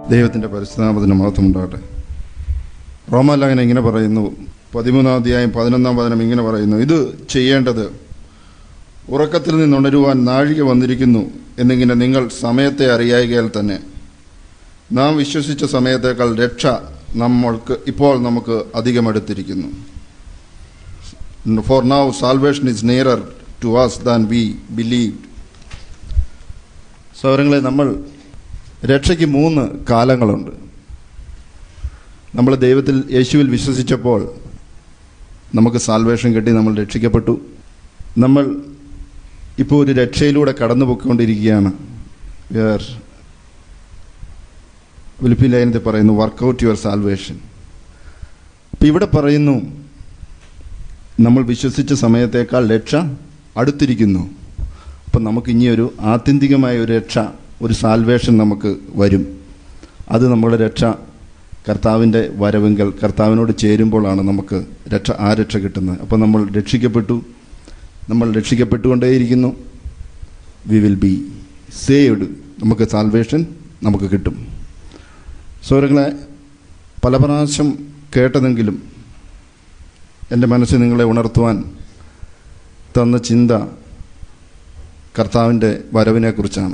ദൈവത്തിൻ്റെ പരിശുദ്ധനാമത്തിന് മഹത്വം ഉണ്ടാകട്ടെ റോമാലേഖനം ഇങ്ങനെ പറയുന്നു പതിമൂന്നാം അധ്യായം പതിനൊന്നാം പതിനം ഇങ്ങനെ പറയുന്നു ഇത് ചെയ്യേണ്ടത് ഉറക്കത്തിൽ നിന്നുണരുവാൻ നാഴിക വന്നിരിക്കുന്നു എന്നിങ്ങനെ നിങ്ങൾ സമയത്തെ അറിയായികയാൽ തന്നെ നാം വിശ്വസിച്ച സമയത്തേക്കാൾ രക്ഷ നമ്മൾക്ക് ഇപ്പോൾ നമുക്ക് അധികം അടുത്തിരിക്കുന്നു for now salvation is nearer to us than we believed സൗരങ്ങളെ നമ്മൾ രക്ഷയ്ക്ക് മൂന്ന് കാലങ്ങളുണ്ട് നമ്മൾ ദൈവത്തിൽ യേശുവിൽ വിശ്വസിച്ചപ്പോൾ നമുക്ക് സാൽവേഷൻ കിട്ടി നമ്മൾ രക്ഷിക്കപ്പെട്ടു നമ്മൾ ഇപ്പോൾ ഒരു രക്ഷയിലൂടെ കടന്നു പോയിക്കൊണ്ടിരിക്കുകയാണ് വേർ ഫിലിപ്പി ലൈനത്തിൽ പറയുന്നു വർക്കൗട്ട് യുവർ സാൽവേഷൻ അപ്പം ഇവിടെ പറയുന്നു നമ്മൾ വിശ്വസിച്ച സമയത്തേക്കാൾ രക്ഷ അടുത്തിരിക്കുന്നു അപ്പം നമുക്ക് ഇനിയൊരു ആത്യന്തികമായ ഒരു രക്ഷ ഒരു സാൽവേഷൻ നമുക്ക് വരും അത് നമ്മുടെ രക്ഷ കർത്താവിൻ്റെ വരവെങ്കിൽ കർത്താവിനോട് ചേരുമ്പോഴാണ് നമുക്ക് രക്ഷ ആ രക്ഷ കിട്ടുന്നത് അപ്പോൾ നമ്മൾ രക്ഷിക്കപ്പെട്ടു നമ്മൾ രക്ഷിക്കപ്പെട്ടുകൊണ്ടേയിരിക്കുന്നു വി വിൽ ബി സേവ്ഡ് നമുക്ക് സാൽവേഷൻ നമുക്ക് കിട്ടും സൗരങ്ങളെ പല പ്രാവശ്യം കേട്ടതെങ്കിലും എൻ്റെ മനസ്സിൽ നിങ്ങളെ ഉണർത്തുവാൻ തന്ന ചിന്ത കർത്താവിൻ്റെ വരവിനെക്കുറിച്ചാണ്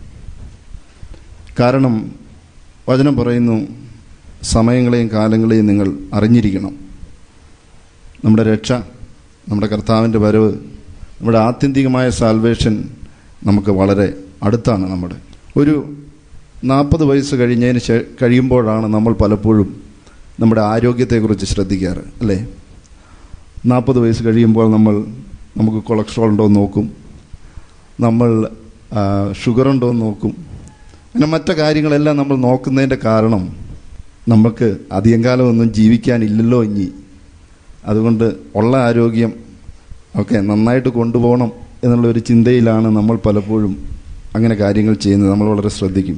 കാരണം വചനം പറയുന്നു സമയങ്ങളെയും കാലങ്ങളെയും നിങ്ങൾ അറിഞ്ഞിരിക്കണം നമ്മുടെ രക്ഷ നമ്മുടെ കർത്താവിൻ്റെ വരവ് നമ്മുടെ ആത്യന്തികമായ സാൽവേഷൻ നമുക്ക് വളരെ അടുത്താണ് നമ്മുടെ ഒരു നാൽപ്പത് വയസ്സ് കഴിഞ്ഞതിന് ശേ കഴിയുമ്പോഴാണ് നമ്മൾ പലപ്പോഴും നമ്മുടെ ആരോഗ്യത്തെക്കുറിച്ച് ശ്രദ്ധിക്കാറ് അല്ലേ നാൽപ്പത് വയസ്സ് കഴിയുമ്പോൾ നമ്മൾ നമുക്ക് കൊളസ്ട്രോൾ ഉണ്ടോ എന്ന് നോക്കും നമ്മൾ ഷുഗർ ഉണ്ടോ എന്ന് നോക്കും അങ്ങനെ മറ്റു കാര്യങ്ങളെല്ലാം നമ്മൾ നോക്കുന്നതിൻ്റെ കാരണം നമുക്ക് അധികം കാലമൊന്നും ജീവിക്കാനില്ലല്ലോ ഇനി അതുകൊണ്ട് ഉള്ള ആരോഗ്യം ഒക്കെ നന്നായിട്ട് കൊണ്ടുപോകണം എന്നുള്ള ഒരു ചിന്തയിലാണ് നമ്മൾ പലപ്പോഴും അങ്ങനെ കാര്യങ്ങൾ ചെയ്യുന്നത് നമ്മൾ വളരെ ശ്രദ്ധിക്കും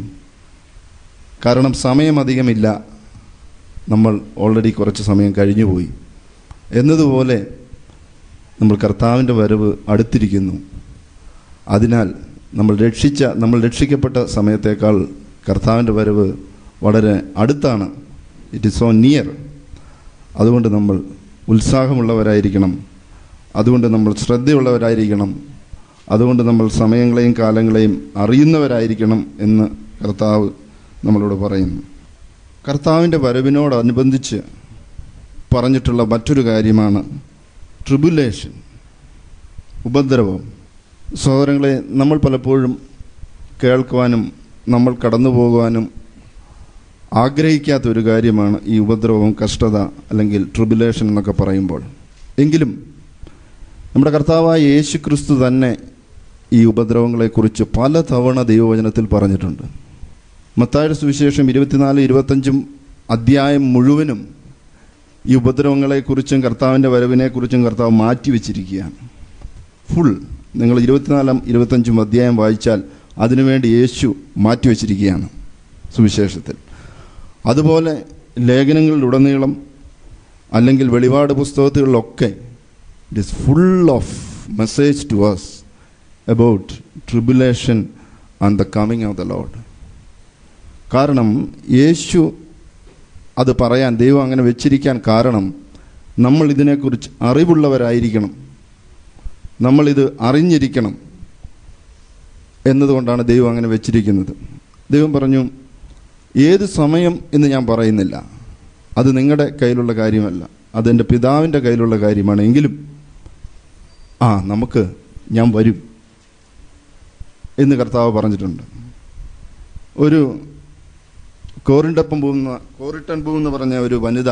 കാരണം സമയം അധികമില്ല നമ്മൾ ഓൾറെഡി കുറച്ച് സമയം കഴിഞ്ഞു പോയി എന്നതുപോലെ നമ്മൾ കർത്താവിൻ്റെ വരവ് അടുത്തിരിക്കുന്നു അതിനാൽ നമ്മൾ രക്ഷിച്ച നമ്മൾ രക്ഷിക്കപ്പെട്ട സമയത്തേക്കാൾ കർത്താവിൻ്റെ വരവ് വളരെ അടുത്താണ് ഇറ്റ് ഇസ് സോ നിയർ അതുകൊണ്ട് നമ്മൾ ഉത്സാഹമുള്ളവരായിരിക്കണം അതുകൊണ്ട് നമ്മൾ ശ്രദ്ധയുള്ളവരായിരിക്കണം അതുകൊണ്ട് നമ്മൾ സമയങ്ങളെയും കാലങ്ങളെയും അറിയുന്നവരായിരിക്കണം എന്ന് കർത്താവ് നമ്മളോട് പറയുന്നു കർത്താവിൻ്റെ വരവിനോടനുബന്ധിച്ച് പറഞ്ഞിട്ടുള്ള മറ്റൊരു കാര്യമാണ് ട്രിബുലേഷൻ ഉപദ്രവം സഹോദരങ്ങളെ നമ്മൾ പലപ്പോഴും കേൾക്കുവാനും നമ്മൾ കടന്നു പോകുവാനും ആഗ്രഹിക്കാത്ത ഒരു കാര്യമാണ് ഈ ഉപദ്രവം കഷ്ടത അല്ലെങ്കിൽ ട്രിബുലേഷൻ എന്നൊക്കെ പറയുമ്പോൾ എങ്കിലും നമ്മുടെ കർത്താവായ യേശു ക്രിസ്തു തന്നെ ഈ ഉപദ്രവങ്ങളെക്കുറിച്ച് പല തവണ ദൈവവചനത്തിൽ പറഞ്ഞിട്ടുണ്ട് മത്തായുടെ സുവിശേഷം ഇരുപത്തിനാല് ഇരുപത്തഞ്ചും അധ്യായം മുഴുവനും ഈ ഉപദ്രവങ്ങളെക്കുറിച്ചും കർത്താവിൻ്റെ വരവിനെക്കുറിച്ചും കർത്താവ് മാറ്റിവെച്ചിരിക്കുകയാണ് ഫുൾ നിങ്ങൾ ഇരുപത്തിനാലാം ഇരുപത്തഞ്ചും അധ്യായം വായിച്ചാൽ അതിനുവേണ്ടി യേശു മാറ്റിവെച്ചിരിക്കുകയാണ് സുവിശേഷത്തിൽ അതുപോലെ ലേഖനങ്ങളിലുടനീളം അല്ലെങ്കിൽ വെളിപാട് പുസ്തകത്തിലൊക്കെ it is full of message to us about tribulation and the coming of the lord കാരണം യേശു അത് പറയാൻ ദൈവം അങ്ങനെ വെച്ചിരിക്കാൻ കാരണം നമ്മൾ ഇതിനെക്കുറിച്ച് അറിവുള്ളവരായിരിക്കണം നമ്മളിത് അറിഞ്ഞിരിക്കണം എന്നതുകൊണ്ടാണ് ദൈവം അങ്ങനെ വെച്ചിരിക്കുന്നത് ദൈവം പറഞ്ഞു ഏത് സമയം എന്ന് ഞാൻ പറയുന്നില്ല അത് നിങ്ങളുടെ കയ്യിലുള്ള കാര്യമല്ല അതെൻ്റെ പിതാവിൻ്റെ കയ്യിലുള്ള കാര്യമാണ് എങ്കിലും ആ നമുക്ക് ഞാൻ വരും എന്ന് കർത്താവ് പറഞ്ഞിട്ടുണ്ട് ഒരു കോറിൻ്റപ്പം പോകുന്ന കോറിട്ടൻ പൂ എന്ന് പറഞ്ഞ ഒരു വനിത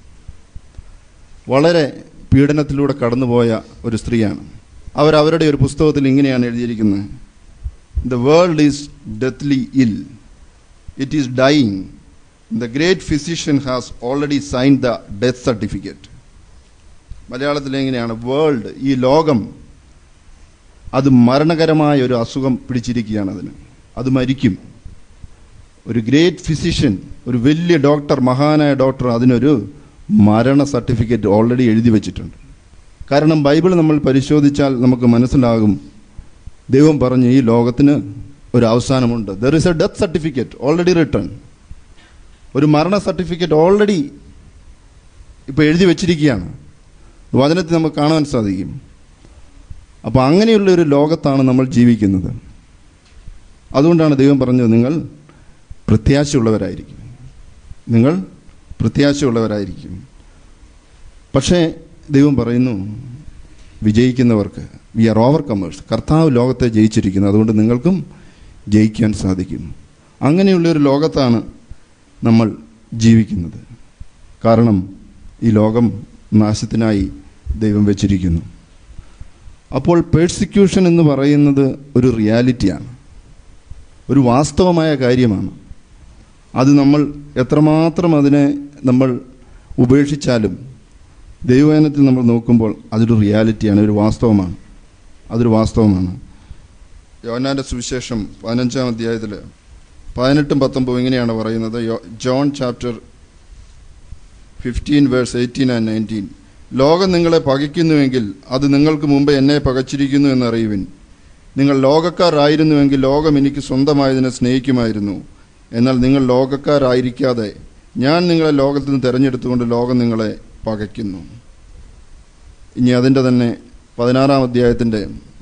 വളരെ പീഡനത്തിലൂടെ കടന്നുപോയ ഒരു സ്ത്രീയാണ് അവർ അവരുടെ ഒരു പുസ്തകത്തിൽ ഇങ്ങനെയാണ് എഴുതിയിരിക്കുന്നത് the world is deathly ill it is dying the great physician has already sign the death certificate മലയാളത്തിൽ എങ്ങനെയാണ് വേൾഡ് ഈ ലോകം അത് മരണകരമായ ഒരു അസുഖം പിടിച്ചിരിക്കുകയാണ് അതിന് അത് മരിക്കും ഒരു ഗ്രേറ്റ് ഫിസിഷ്യൻ ഒരു വലിയ ഡോക്ടർ മഹാനായ ഡോക്ടർ അതിനൊരു മരണ സർട്ടിഫിക്കറ്റ് ഓൾറെഡി എഴുതി വെച്ചിട്ടുണ്ട് കാരണം ബൈബിൾ നമ്മൾ പരിശോധിച്ചാൽ നമുക്ക് മനസ്സിലാകും ദൈവം പറഞ്ഞു ഈ ലോകത്തിന് ഒരു അവസാനമുണ്ട് there is a death certificate already written ഒരു മരണ സർട്ടിഫിക്കറ്റ് ഓൾറെഡി ഇപ്പോൾ എഴുതി വച്ചിരിക്കുകയാണ് വചനത്തിൽ നമുക്ക് കാണാൻ സാധിക്കും അപ്പോൾ അങ്ങനെയുള്ള ഒരു ലോകത്താണ് നമ്മൾ ജീവിക്കുന്നത് അതുകൊണ്ടാണ് ദൈവം പറഞ്ഞത് നിങ്ങൾ പ്രത്യാശയുള്ളവരായിരിക്കും നിങ്ങൾ പ്രത്യാശയുള്ളവരായിരിക്കും പക്ഷേ ദൈവം പറയുന്നു വിജയിക്കുന്നവർക്ക് വി ആർ ഓവർ കമേഴ്സ് കർത്താവ് ലോകത്തെ ജയിച്ചിരിക്കുന്നു അതുകൊണ്ട് നിങ്ങൾക്കും ജയിക്കാൻ സാധിക്കും അങ്ങനെയുള്ള ഒരു ലോകത്താണ് നമ്മൾ ജീവിക്കുന്നത് കാരണം ഈ ലോകം നാശത്തിനായി ദൈവം വെച്ചിരിക്കുന്നു അപ്പോൾ പേഴ്സിക്യൂഷൻ എന്ന് പറയുന്നത് ഒരു റിയാലിറ്റിയാണ് ഒരു വാസ്തവമായ കാര്യമാണ് അത് നമ്മൾ എത്രമാത്രം അതിനെ നമ്മൾ ഉപേക്ഷിച്ചാലും ദൈവവചനത്തിൽ നമ്മൾ നോക്കുമ്പോൾ അതൊരു റിയാലിറ്റിയാണ് ഒരു വാസ്തവമാണ് അതൊരു വാസ്തവമാണ് യോനാന്റെ സുവിശേഷം പതിനഞ്ചാം അധ്യായത്തിൽ പതിനെട്ടും പത്തൊമ്പതും ഇങ്ങനെയാണ് പറയുന്നത് യോ- John chapter fifteen verse eighteen and nineteen ലോകം നിങ്ങളെ പകയ്ക്കുന്നുവെങ്കിൽ അത് നിങ്ങൾക്ക് മുമ്പ് എന്നെ പകച്ചിരിക്കുന്നു എന്നറിയുവിൻ നിങ്ങൾ ലോകക്കാരായിരുന്നുവെങ്കിൽ ലോകം എനിക്ക് സ്വന്തമായതിനെ സ്നേഹിക്കുമായിരുന്നു എന്നാൽ നിങ്ങൾ ലോകക്കാരായിരിക്കാതെ ഞാൻ നിങ്ങളെ ലോകത്തിൽ നിന്ന് തിരഞ്ഞെടുത്തുകൊണ്ട് ലോകം നിങ്ങളെ പകയ്ക്കുന്നു ഇനി അതിൻ്റെ തന്നെ പതിനാറാം അധ്യായത്തിൻ്റെ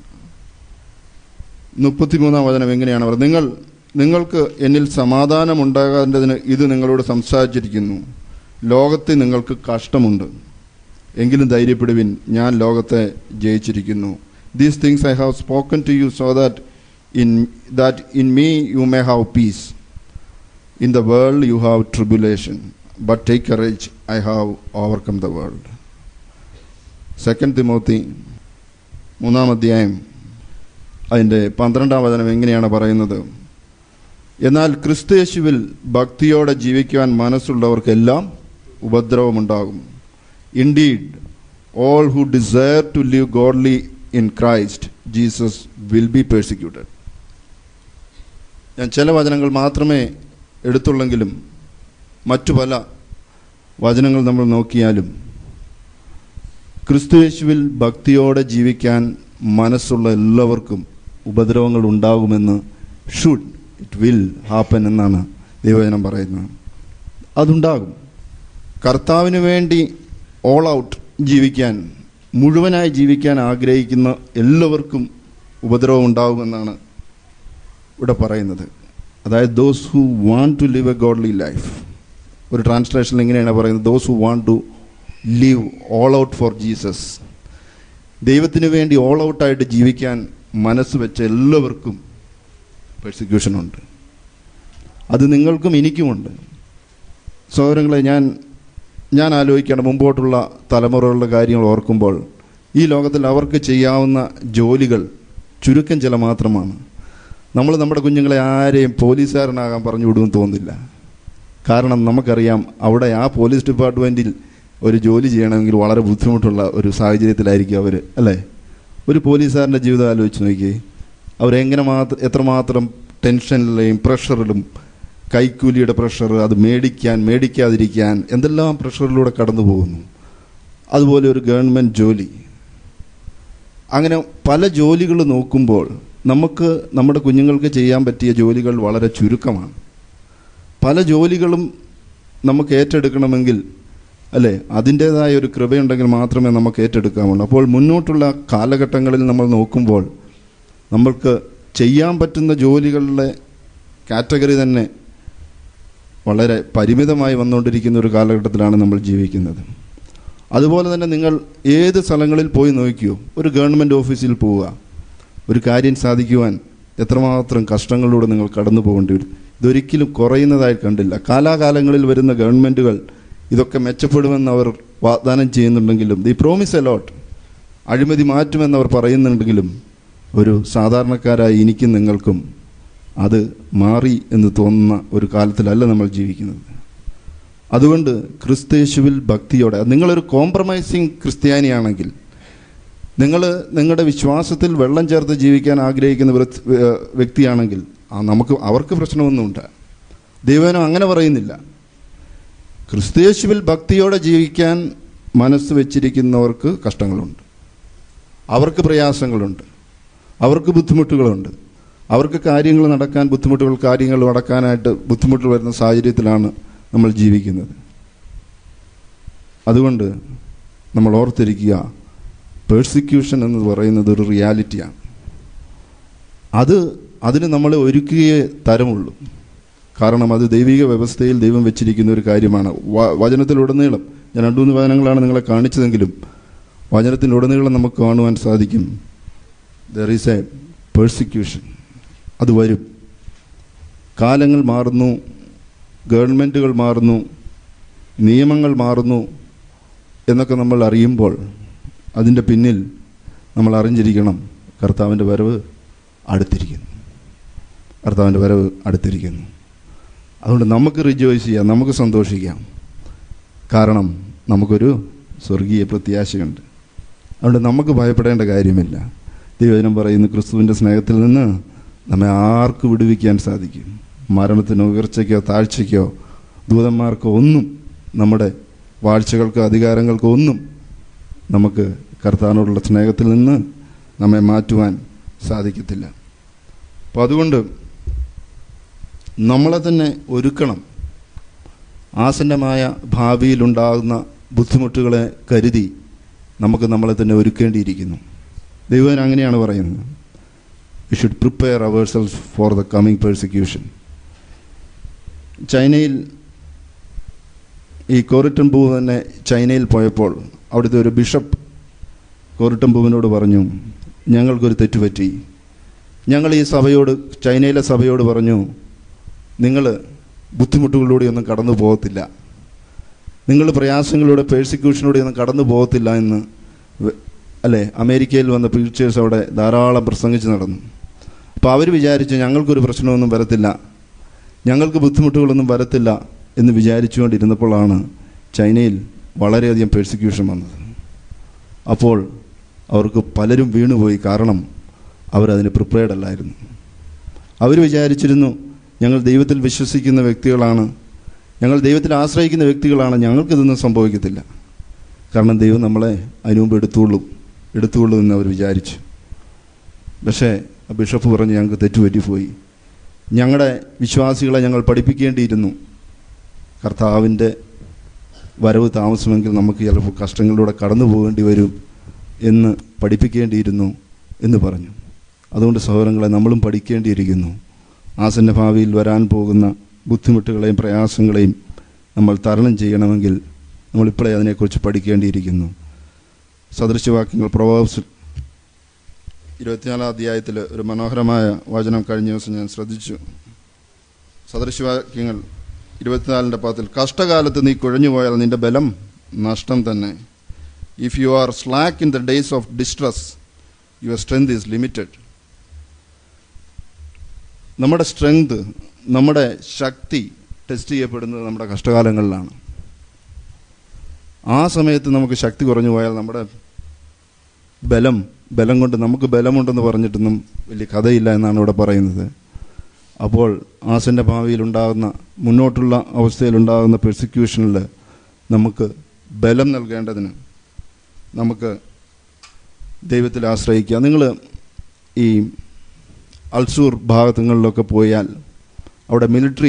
മുപ്പത്തിമൂന്നാം വചനം എങ്ങനെയാണ് പറയുന്നത് നിങ്ങൾ നിങ്ങൾക്ക് എന്നിൽ സമാധാനം ഉണ്ടാകാതിന് ഇത് നിങ്ങളോട് സംസാരിച്ചിരിക്കുന്നു ലോകത്തിൽ നിങ്ങൾക്ക് കഷ്ടമുണ്ട് എങ്കിലും ധൈര്യപ്പെടുവിൻ ഞാൻ ലോകത്തെ ജയിച്ചിരിക്കുന്നു these things I have spoken to you so that in that in me you may have peace in the world you have tribulation but take courage I have overcome the world second Timothy മൂന്നാം അധ്യായം അതിൻ്റെ പന്ത്രണ്ടാം വചനം എങ്ങനെയാണ് പറയുന്നത് എന്നാൽ ക്രിസ്തുയേശുവിൽ ഭക്തിയോടെ ജീവിക്കുവാൻ മനസ്സുള്ളവർക്കെല്ലാം ഉപദ്രവമുണ്ടാകും indeed all who desire to live godly in Christ Jesus will be persecuted ഞാൻ ചില വചനങ്ങൾ മാത്രമേ എടുത്തുള്ളെങ്കിലും മറ്റു പല വചനങ്ങൾ നമ്മൾ നോക്കിയാലും ക്രിസ്തുയേശുവിൽ ഭക്തിയോടെ ജീവിക്കാൻ മനസ്സുള്ള എല്ലാവർക്കും ഉപദ്രവങ്ങൾ ഉണ്ടാകുമെന്ന് ഷുഡ് ഇറ്റ് വിൽ ഹാപ്പൻ എന്നാണ് ദൈവജനം പറയുന്നത് അതുണ്ടാകും കർത്താവിന് വേണ്ടി ഓൾ ഔട്ട് ജീവിക്കാൻ മുഴുവനായി ജീവിക്കാൻ ആഗ്രഹിക്കുന്ന എല്ലാവർക്കും ഉപദ്രവം ഉണ്ടാകുമെന്നാണ് ഇവിടെ പറയുന്നത് അതായത് those who want to live a godly life ഒരു ട്രാൻസ്ലേഷനിൽ എങ്ങനെയാണ് പറയുന്നത് those who want to live all out for Jesus ദൈവത്തിന് വേണ്ടി ഓൾ ഔട്ടായിട്ട് ജീവിക്കാൻ മനസ്സ് വെച്ച എല്ലാവർക്കും പെർസിക്യൂഷൻ ഉണ്ട് അത് നിങ്ങൾക്കും എനിക്കുമുണ്ട് സഹോദരങ്ങളെ ഞാൻ ഞാൻ ആലോചിക്കുകയാണ് മുമ്പോട്ടുള്ള തലമുറകളുടെ കാര്യങ്ങൾ ഓർക്കുമ്പോൾ ഈ ലോകത്തിൽ അവർക്ക് ചെയ്യാവുന്ന ജോലികൾ ചുരുക്കം ചില മാത്രമാണ് നമ്മൾ നമ്മുടെ കുഞ്ഞുങ്ങളെ ആരെയും പോലീസുകാരനാകാൻ പറഞ്ഞു വിടുമെന്ന് തോന്നുന്നില്ല കാരണം നമുക്കറിയാം അവിടെ ആ പോലീസ് ഡിപ്പാർട്ട്മെൻറ്റിൽ ഒരു ജോലി ചെയ്യണമെങ്കിൽ വളരെ ബുദ്ധിമുട്ടുള്ള ഒരു സാഹചര്യത്തിലായിരിക്കും അവർ അല്ലേ ഒരു പോലീസുകാരൻ്റെ ജീവിതം ആലോചിച്ച് നോക്കിയേ അവരെങ്ങനെ മാത്രം എത്രമാത്രം ടെൻഷനിലെയും പ്രഷറിലും കൈക്കൂലിയുടെ പ്രഷർ അത് മേടിക്കാൻ മേടിക്കാതിരിക്കാൻ എന്തെല്ലാം പ്രഷറിലൂടെ കടന്നു പോകുന്നു അതുപോലെ ഒരു ഗവൺമെൻറ് ജോലി അങ്ങനെ പല ജോലികൾ നോക്കുമ്പോൾ നമുക്ക് നമ്മുടെ കുഞ്ഞുങ്ങൾക്ക് ചെയ്യാൻ പറ്റിയ ജോലികൾ വളരെ ചുരുക്കമാണ് പല ജോലികളും നമുക്ക് ഏറ്റെടുക്കണമെങ്കിൽ അല്ലേ അതിൻ്റേതായ ഒരു കൃപയുണ്ടെങ്കിൽ മാത്രമേ നമുക്ക് ഏറ്റെടുക്കാമുള്ളൂ അപ്പോൾ മുന്നോട്ടുള്ള കാലഘട്ടങ്ങളിൽ നമ്മൾ നോക്കുമ്പോൾ നമ്മൾക്ക് ചെയ്യാൻ പറ്റുന്ന ജോലികളുടെ കാറ്റഗറി തന്നെ വളരെ പരിമിതമായി വന്നുകൊണ്ടിരിക്കുന്ന ഒരു കാലഘട്ടത്തിലാണ് നമ്മൾ ജീവിക്കുന്നത് അതുപോലെ തന്നെ നിങ്ങൾ ഏത് സ്ഥലങ്ങളിൽ പോയി നോക്കിയോ ഒരു ഗവൺമെൻറ് ഓഫീസിൽ പോവുക ഒരു കാര്യം സാധിക്കുവാൻ എത്രമാത്രം കഷ്ടങ്ങളിലൂടെ നിങ്ങൾ കടന്നു പോകേണ്ടി വരും ഇതൊരിക്കലും കുറയുന്നതായി കണ്ടില്ല കാലാകാലങ്ങളിൽ വരുന്ന ഗവൺമെൻറ്റുകൾ ഇതൊക്കെ മെച്ചപ്പെടുമെന്ന് അവർ വാഗ്ദാനം ചെയ്യുന്നുണ്ടെങ്കിലും ദി പ്രോമിസ് അലോട്ട് അഴിമതി മാറ്റുമെന്ന് അവർ പറയുന്നുണ്ടെങ്കിലും ഒരു സാധാരണക്കാരായ എനിക്കും നിങ്ങൾക്കും അത് മാറി എന്ന് തോന്നുന്ന ഒരു കാലത്തിലല്ല നമ്മൾ ജീവിക്കുന്നത് അതുകൊണ്ട് ക്രിസ്തയേശുവിൽ ഭക്തിയോടെ നിങ്ങളൊരു കോംപ്രമൈസിങ് ക്രിസ്ത്യാനിയാണെങ്കിൽ നിങ്ങൾ നിങ്ങളുടെ വിശ്വാസത്തിൽ വെള്ളം ചേർത്ത് ജീവിക്കാൻ ആഗ്രഹിക്കുന്ന വൃ- ഏഹ് വ്യക്തിയാണെങ്കിൽ ആ നമുക്ക് അവർക്ക് പ്രശ്നമൊന്നുമില്ല ദൈവനം അങ്ങനെ പറയുന്നില്ല ക്രിസ്തയേശുവിൽ ഭക്തിയോടെ ജീവിക്കാൻ മനസ്സ് വെച്ചിരിക്കുന്നവർക്ക് കഷ്ടങ്ങളുണ്ട് അവർക്ക് പ്രയാസങ്ങളുണ്ട് അവർക്ക് ബുദ്ധിമുട്ടുകളുണ്ട് അവർക്ക് കാര്യങ്ങൾ നടക്കാൻ ബുദ്ധിമുട്ടുകൾ കാര്യങ്ങൾ നടക്കാനായിട്ട് ബുദ്ധിമുട്ടുകൾ വരുന്ന സാഹചര്യത്തിലാണ് നമ്മൾ ജീവിക്കുന്നത് അതുകൊണ്ട് നമ്മൾ ഓർത്തിരിക്കുക പേഴ്സിക്യൂഷൻ എന്ന് പറയുന്നത് ഒരു റിയാലിറ്റിയാണ് അത് അതിന് നമ്മളെ ഒരുക്കുകയേ തരമുള്ളൂ കാരണം അത് ദൈവിക വ്യവസ്ഥയിൽ ദൈവം വെച്ചിരിക്കുന്ന ഒരു കാര്യമാണ് വ- വചനത്തിലുടനീളം ഞാൻ രണ്ടു മൂന്ന് വചനങ്ങളാണ് നിങ്ങളെ കാണിച്ചതെങ്കിലും വചനത്തിലുടനീളം നമുക്ക് കാണുവാൻ സാധിക്കും ദർ ഈസ് എ പേഴ്സിക്യൂഷൻ അത് വരും കാലങ്ങൾ മാറുന്നു ഗവൺമെൻറ്റുകൾ മാറുന്നു നിയമങ്ങൾ മാറുന്നു എന്നൊക്കെ നമ്മൾ അറിയുമ്പോൾ അതിൻ്റെ പിന്നിൽ നമ്മൾ അറിഞ്ഞിരിക്കണം കർത്താവിൻ്റെ വരവ് അടുത്തിരിക്കുന്നു കർത്താവിൻ്റെ വരവ് അടുത്തിരിക്കുന്നു അതുകൊണ്ട് നമുക്ക് റിജോയ്സ് ചെയ്യാം നമുക്ക് സന്തോഷിക്കാം കാരണം നമുക്കൊരു സ്വർഗീയ പ്രത്യാശയുണ്ട് അതുകൊണ്ട് നമുക്ക് ഭയപ്പെടേണ്ട കാര്യമില്ല ദൈവജനം പറയുന്നു ക്രിസ്തുവിൻ്റെ സ്നേഹത്തിൽ നിന്ന് നമ്മെ ആർക്ക് വിടുവിക്കാൻ സാധിക്കും മരണത്തിനോ ഉയർച്ചയ്ക്കോ താഴ്ചയ്ക്കോ ദൂതന്മാർക്കോ ഒന്നും നമ്മുടെ വാഴ്ചകൾക്കോ അധികാരങ്ങൾക്കോ ഒന്നും നമുക്ക് കർത്താവിനോടുള്ള സ്നേഹത്തിൽ നിന്ന് നമ്മെ മാറ്റുവാൻ സാധിക്കത്തില്ല അപ്പോൾ അതുകൊണ്ട് നമ്മളെ തന്നെ ഒരുക്കണം ആസന്നമായ ഭാവിയിലുണ്ടാകുന്ന ബുദ്ധിമുട്ടുകളെ കരുതി നമുക്ക് നമ്മളെ തന്നെ ഒരുക്കേണ്ടിയിരിക്കുന്നു ദൈവം അങ്ങനെയാണ് പറയുന്നത് we should prepare ourselves for the coming persecution ചൈനയിൽ ഈ കോറിറ്റംപൂ തന്നെ ചൈനയിൽ പോയപ്പോൾ അവിടുത്തെ ഒരു ബിഷപ്പ് കോറിറ്റംപൂവിനോട് പറഞ്ഞു ഞങ്ങൾക്കൊരു തെറ്റുപറ്റി ഞങ്ങൾ ഈ സഭയോട് ചൈനയിലെ സഭയോട് പറഞ്ഞു നിങ്ങൾ ബുദ്ധിമുട്ടുകളിലൂടെയൊന്നും കടന്നു പോകത്തില്ല നിങ്ങൾ പ്രയാസങ്ങളിലൂടെ പേഴ്സിക്യൂഷനിലൂടെ ഒന്നും കടന്നു പോകത്തില്ല എന്ന് വ- അല്ലേ അമേരിക്കയിൽ വന്ന പീച്ചേഴ്സ് അവിടെ ധാരാളം പ്രസംഗിച്ച് നടന്നു അപ്പോൾ അവർ വിചാരിച്ചു ഞങ്ങൾക്കൊരു പ്രശ്നമൊന്നും വരത്തില്ല ഞങ്ങൾക്ക് ബുദ്ധിമുട്ടുകളൊന്നും വരത്തില്ല എന്ന് വിചാരിച്ചുകൊണ്ടിരുന്നപ്പോഴാണ് ചൈനയിൽ വളരെയധികം പേഴ്സിക്യൂഷൻ വന്നത് അപ്പോൾ അവർക്ക് പലരും വീണുപോയി കാരണം അവരതിന് പ്രിപ്പയർഡ് അല്ലായിരുന്നു അവർ വിചാരിച്ചിരുന്നു ഞങ്ങൾ ദൈവത്തിൽ വിശ്വസിക്കുന്ന വ്യക്തികളാണ് ഞങ്ങൾ ദൈവത്തിൽ ആശ്രയിക്കുന്ന വ്യക്തികളാണ് ഞങ്ങൾക്കിതൊന്നും സംഭവിക്കത്തില്ല കാരണം ദൈവം നമ്മളെ അതിനു മുമ്പ് എടുത്തുകൊള്ളും എടുത്തുകൊള്ളും എന്ന് അവർ വിചാരിച്ചു പക്ഷേ ആ ബിഷപ്പ് പറഞ്ഞ് ഞങ്ങൾക്ക് തെറ്റുപറ്റിപ്പോയി ഞങ്ങളുടെ വിശ്വാസികളെ ഞങ്ങൾ പഠിപ്പിക്കേണ്ടിയിരുന്നു കർത്താവിൻ്റെ വരവ് താമസമെങ്കിൽ നമുക്ക് ചിലപ്പോൾ കഷ്ടങ്ങളിലൂടെ കടന്നു പോകേണ്ടി വരും എന്ന് പഠിപ്പിക്കേണ്ടിയിരുന്നു എന്ന് പറഞ്ഞു അതുകൊണ്ട് സഹോദരങ്ങളെ നമ്മളും പഠിക്കേണ്ടിയിരിക്കുന്നു ആസന്ന ഭാവിയിൽ വരാൻ പോകുന്ന ബുദ്ധിമുട്ടുകളെയും പ്രയാസങ്ങളെയും നമ്മൾ തരണം ചെയ്യണമെങ്കിൽ നമ്മളിപ്പോഴേ അതിനെക്കുറിച്ച് പഠിക്കേണ്ടിയിരിക്കുന്നു സദൃശ്യവാക്യങ്ങൾ പ്രൊവേബ്സ് ഇരുപത്തിനാലാം അധ്യായത്തിൽ ഒരു മനോഹരമായ വചനം കഴിഞ്ഞ ദിവസം ഞാൻ ശ്രദ്ധിച്ചു സദൃശ്യവാക്യങ്ങൾ ഇരുപത്തിനാലിൻ്റെ പത്തിൽ കഷ്ടകാലത്ത് നീ കുഴഞ്ഞു പോയാൽ നിന്റെ ബലം നഷ്ടം തന്നെ if you are slack in the days of distress your strength is limited നമ്മുടെ സ്ട്രെങ്ത് നമ്മുടെ ശക്തി ടെസ്റ്റ് ചെയ്യപ്പെടുന്നത് നമ്മുടെ കഷ്ടകാലങ്ങളിലാണ് ആ സമയത്ത് നമുക്ക് ശക്തി കുറഞ്ഞു പോയാൽ നമ്മുടെ ബലം ബലം കൊണ്ട് നമുക്ക് ബലമുണ്ടെന്ന് പറഞ്ഞിട്ടൊന്നും വലിയ കഥയില്ല എന്നാണ് ഇവിടെ പറയുന്നത് അപ്പോൾ ആസന്റെ ഭാവിയിൽ ഉണ്ടാകുന്ന മുന്നോട്ടുള്ള അവസ്ഥയിലുണ്ടാകുന്ന പെർസിക്യൂഷനിൽ നമുക്ക് ബലം നൽകേണ്ടതിന് നമുക്ക് ദൈവത്തിൽ ആശ്രയിക്കുക നിങ്ങൾ ഈ അൽസൂർ ഭാഗത്തുകളിലൊക്കെ പോയാൽ അവിടെ മിലിറ്ററി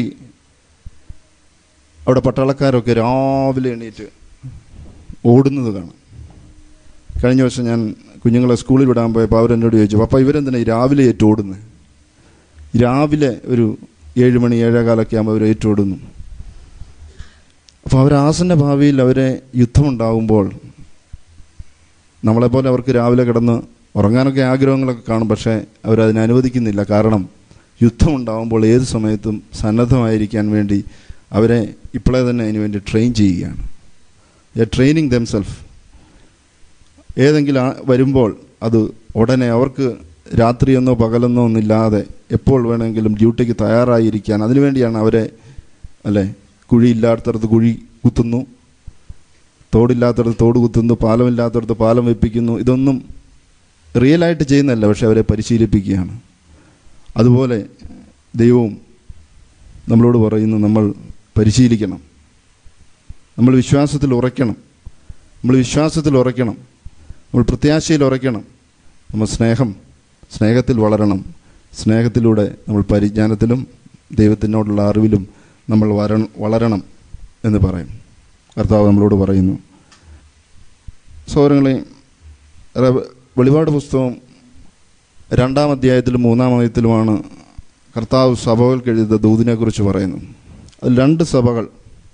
അവിടെ പട്ടാളക്കാരൊക്കെ രാവിലെ എണീറ്റ് ഓടുന്നത് കാണാം കഴിഞ്ഞ വർഷം ഞാൻ കുഞ്ഞുങ്ങളെ സ്കൂളിൽ വിടാൻ പോയപ്പോൾ അവരെന്നോട് ചോദിച്ചു പപ്പ ഇവരെന്തിനാ ഈ രാവിലെ ഏറ്റു ഓടുന്നത് രാവിലെ ഒരു ഏഴ് മണി ഏഴേകാലൊക്കെ ആകുമ്പോൾ അവർ ഏറ്റോടുന്നു അപ്പോൾ അവർ ആസന്ന ഭാവിയിൽ അവരെ യുദ്ധമുണ്ടാകുമ്പോൾ നമ്മളെപ്പോലെ അവർക്ക് രാവിലെ കിടന്ന് ഉറങ്ങാനൊക്കെ ആഗ്രഹങ്ങളൊക്കെ കാണും പക്ഷേ അവരതിനെ അനുവദിക്കുന്നില്ല കാരണം യുദ്ധമുണ്ടാകുമ്പോൾ ഏത് സമയത്തും സന്നദ്ധമായിരിക്കാൻ വേണ്ടി അവരെ ഇപ്പോഴേ തന്നെ അതിനു വേണ്ടി ട്രെയിൻ ചെയ്യുകയാണ് എ ട്രെയിനിങ് ദംസെൽഫ് ഏതെങ്കിലും ആ- വരുമ്പോൾ അത് ഉടനെ അവർക്ക് രാത്രിയെന്നോ പകലെന്നോ ഒന്നില്ലാതെ എപ്പോൾ വേണമെങ്കിലും ഡ്യൂട്ടിക്ക് തയ്യാറായിരിക്കാൻ അതിനുവേണ്ടിയാണ് അവരെ അല്ലേ കുഴിയില്ലാത്തടത്ത് കുഴി കുത്തുന്നു തോടില്ലാത്തടത്ത് തോട് കുത്തുന്നു പാലമില്ലാത്തടത്ത് പാലം വെപ്പിക്കുന്നു ഇതൊന്നും റിയലായിട്ട് ചെയ്യുന്നതല്ല പക്ഷെ അവരെ പരിശീലിപ്പിക്കുകയാണ് അതുപോലെ ദൈവവും നമ്മളോട് പറയുന്നു നമ്മൾ പരിശീലിക്കണം നമ്മൾ വിശ്വാസത്തിൽ ഉറയ്ക്കണം നമ്മൾ വിശ്വാസത്തിൽ ഉറയ്ക്കണം നമ്മൾ പ്രത്യാശയിൽ ഉറയ്ക്കണം നമ്മൾ സ്നേഹം സ്നേഹത്തിൽ വളരണം സ്നേഹത്തിലൂടെ നമ്മൾ പരിജ്ഞാനത്തിലും ദൈവത്തിനോടുള്ള അറിവിലും നമ്മൾ വര വളരണം എന്ന് പറയും കർത്താവ് നമ്മളോട് പറയുന്നു സൗരങ്ങളെ വെളിപാട് പുസ്തകം രണ്ടാം അധ്യായത്തിലും മൂന്നാം അധ്യായത്തിലുമാണ് കർത്താവ് സഭകൾക്ക് എഴുതിയ ദൂതിനെക്കുറിച്ച് പറയുന്നത് അതിൽ രണ്ട് സഭകൾ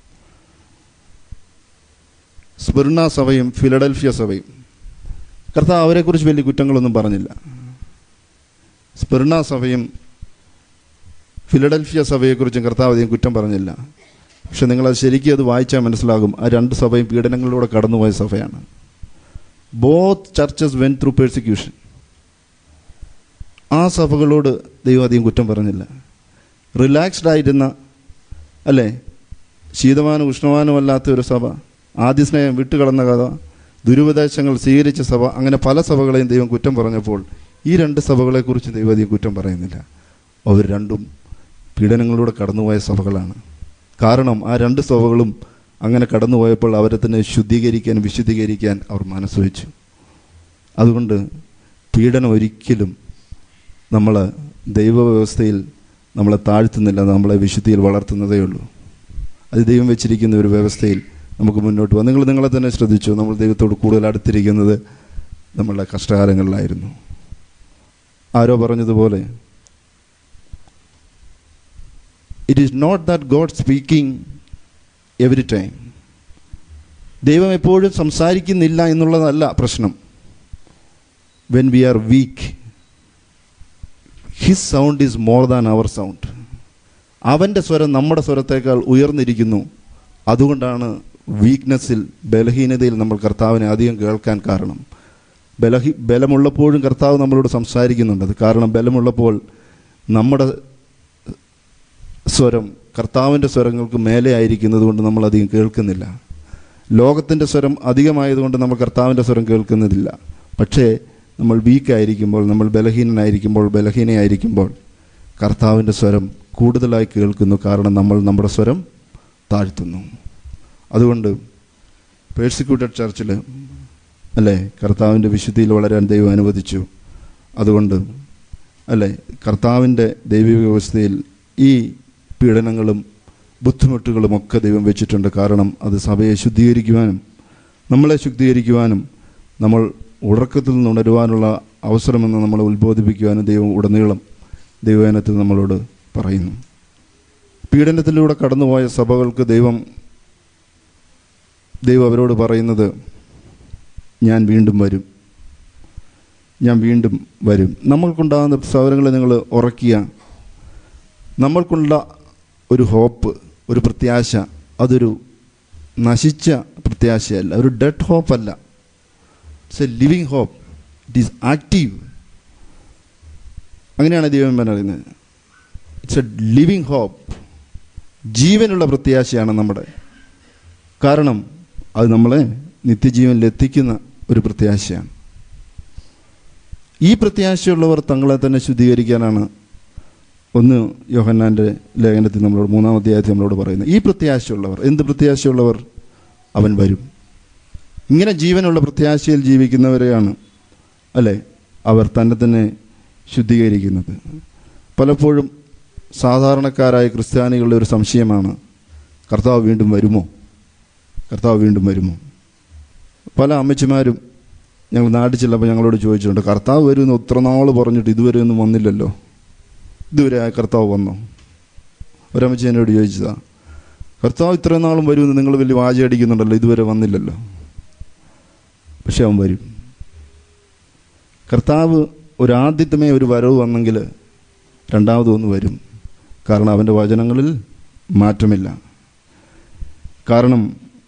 സ്പിർണ സഭയും ഫിലഡൽഫിയ സഭയും കർത്താവ് അവരെക്കുറിച്ച് വലിയ കുറ്റങ്ങളൊന്നും പറഞ്ഞില്ല സ്പിർണ സഭയും ഫിലഡൽഫിയ സഭയെക്കുറിച്ചും കർത്താവ് അധികം കുറ്റം പറഞ്ഞില്ല പക്ഷെ നിങ്ങളത് ശരിക്കും അത് വായിച്ചാൽ മനസ്സിലാകും ആ രണ്ട് സഭയും പീഡനങ്ങളിലൂടെ കടന്നുപോയ സഭയാണ് both churches went through persecution ആ സഭകളോട് ദൈവം അധികം കുറ്റം പറഞ്ഞില്ല റിലാക്സ്ഡ് ആയിരുന്ന അല്ലേ ശീതമാനും ഉഷ്ണമാനും അല്ലാത്ത ഒരു സഭ ആദ്യ സ്നേഹം വിട്ടുകളന്ന കഥ ദുരുപദേശങ്ങൾ സ്വീകരിച്ച സഭ അങ്ങനെ പല സഭകളെയും ദൈവം കുറ്റം പറഞ്ഞപ്പോൾ ഈ രണ്ട് സഭകളെക്കുറിച്ച് ദൈവം അധികം കുറ്റം പറയുന്നില്ല അവർ രണ്ടും പീഡനങ്ങളിലൂടെ കടന്നുപോയ സഭകളാണ് കാരണം ആ രണ്ട് സഭകളും അങ്ങനെ കടന്നുപോയപ്പോൾ അവരെ തന്നെ ശുദ്ധീകരിക്കാൻ വിശുദ്ധീകരിക്കാൻ അവർ മനസ്സ് വെച്ചു അതുകൊണ്ട് പീഡനം ഒരിക്കലും നമ്മൾ ദൈവവ്യവസ്ഥയിൽ നമ്മളെ താഴ്ത്തുന്നില്ല നമ്മളെ വിശുദ്ധിയിൽ വളർത്തുന്നതേ ഉള്ളൂ അത് ദൈവം വെച്ചിരിക്കുന്ന ഒരു വ്യവസ്ഥയിൽ നമുക്ക് മുന്നോട്ട് പോകാം നിങ്ങൾ നിങ്ങളെ തന്നെ ശ്രദ്ധിച്ചു നമ്മൾ ദൈവത്തോട് കൂടുതൽ അടുത്തിരിക്കുന്നത് നമ്മളുടെ കഷ്ടകാലങ്ങളിലായിരുന്നു ആരോ പറഞ്ഞതുപോലെ it is not that God speaking every time ദൈവം എപ്പോഴും സംസാരിക്കുന്നില്ല എന്നുള്ളതല്ല പ്രശ്നം when we are weak his sound is more than our sound അവൻ്റെ സ്വരം നമ്മുടെ സ്വരത്തേക്കാൾ ഉയർന്നിരിക്കുന്നു അതുകൊണ്ടാണ് വീക്ക്നെസ്സിൽ ബലഹീനതയിൽ നമ്മൾ കർത്താവിനെ അധികം കേൾക്കാൻ കാരണം ബലഹി ബലമുള്ളപ്പോഴും കർത്താവ് നമ്മളോട് സംസാരിക്കുന്നുണ്ട് അത് കാരണം ബലമുള്ളപ്പോൾ നമ്മുടെ സ്വരം കർത്താവിൻ്റെ സ്വരങ്ങൾക്ക് മേലെ ആയിരിക്കുന്നത് കൊണ്ട് നമ്മൾ അധികം കേൾക്കുന്നില്ല ലോകത്തിൻ്റെ സ്വരം അധികമായതുകൊണ്ട് നമ്മൾ കർത്താവിൻ്റെ സ്വരം കേൾക്കുന്നതില്ല പക്ഷേ നമ്മൾ വീക്കായിരിക്കുമ്പോൾ നമ്മൾ ബലഹീനനായിരിക്കുമ്പോൾ ബലഹീനയായിരിക്കുമ്പോൾ കർത്താവിൻ്റെ സ്വരം കൂടുതലായി കേൾക്കുന്നു കാരണം നമ്മൾ നമ്മുടെ സ്വരം താഴ്ത്തുന്നു അതുകൊണ്ട് പേഴ്സിക്യൂട്ടഡ് ചർച്ചിൽ അല്ലേ കർത്താവിൻ്റെ വിശുദ്ധിയിൽ വളരാൻ ദൈവം അനുവദിച്ചു അതുകൊണ്ട് അല്ലേ കർത്താവിൻ്റെ ദൈവിക വ്യവസ്ഥയിൽ ഈ പീഡനങ്ങളും ബുദ്ധിമുട്ടുകളും ഒക്കെ ദൈവം വെച്ചിട്ടുണ്ട് കാരണം അത് സഭയെ ശുദ്ധീകരിക്കുവാനും നമ്മളെ ശുദ്ധീകരിക്കുവാനും നമ്മൾ ഉറക്കത്തിൽ നിന്ന് ഉണരുവാനുള്ള അവസരമെന്ന് നമ്മളെ ഉത്ബോധിപ്പിക്കുവാനും ദൈവം ഉടനീളം ദൈവവചനത്തിൽ നമ്മളോട് പറയുന്നു പീഡനത്തിലൂടെ കടന്നുപോയ സഭകൾക്ക് ദൈവം ദൈവം അവരോട് പറയുന്നത് ഞാൻ വീണ്ടും വരും ഞാൻ വീണ്ടും വരും നമ്മൾക്കുണ്ടാകുന്ന സൗരങ്ങളെ നിങ്ങൾ ഉറക്കുക നമ്മൾക്കുള്ള ഒരു ഹോപ്പ് ഒരു പ്രത്യാശ അതൊരു നശിച്ച പ്രത്യാശയല്ല ഒരു ഡെഡ് ഹോപ്പല്ല it's a living hope it is active അങ്ങനെയാണ് ദൈവം പറയുന്നത് ഇറ്റ്സ് എ ലിവിങ് ഹോപ്പ് ജീവനുള്ള പ്രത്യാശയാണ് നമ്മുടെ കാരണം അത് നമ്മളെ നിത്യജീവനിൽ എത്തിക്കുന്ന ഒരു പ്രത്യാശയാണ് ഈ പ്രത്യാശയുള്ളവർ തങ്ങളെ തന്നെ ശുദ്ധീകരിക്കാനാണ് ഒന്ന് യോഹന്നാൻ്റെ ലേഖനത്തിൽ നമ്മളോട് മൂന്നാം അധ്യായത്തിൽ നമ്മളോട് പറയുന്നത് ഈ പ്രത്യാശയുള്ളവർ എന്ത് പ്രത്യാശയുള്ളവർ അവൻ വരും ഇങ്ങനെ ജീവനുള്ള പ്രത്യാശയിൽ ജീവിക്കുന്നവരെയാണ് അല്ലേ അവർ തന്നെ തന്നെ ശുദ്ധീകരിക്കുന്നത് പലപ്പോഴും സാധാരണക്കാരായ ക്രിസ്ത്യാനികളുടെ ഒരു സംശയമാണ് കർത്താവ് വീണ്ടും വരുമോ കർത്താവ് വീണ്ടും വരുമോ പല അമ്മച്ചിമാരും ഞങ്ങൾ നാട്ടിൽ ചെല്ലപ്പോൾ ഞങ്ങളോട് ചോദിച്ചിട്ടുണ്ട് കർത്താവ് വരുമെന്ന് ഒത്ര നാൾ പറഞ്ഞിട്ട് ഇതുവരെ ഒന്നും വന്നില്ലല്ലോ ഇതുവരെ ആ കർത്താവ് വന്നോ ഒരമ്മച്ചി എന്നോട് ചോദിച്ചതാ കർത്താവ് ഇത്രയും നാളും വരുമെന്ന് നിങ്ങൾ വലിയ വാച അടിക്കുന്നുണ്ടല്ലോ ഇതുവരെ വന്നില്ലല്ലോ പക്ഷെ അവൻ വരും കർത്താവ് ഒരാദ്യത്തമേ ഒരു വരവ് വന്നെങ്കിൽ രണ്ടാമതൊന്ന് വരും കാരണം അവൻ്റെ വചനങ്ങളിൽ മാറ്റമില്ല കാരണം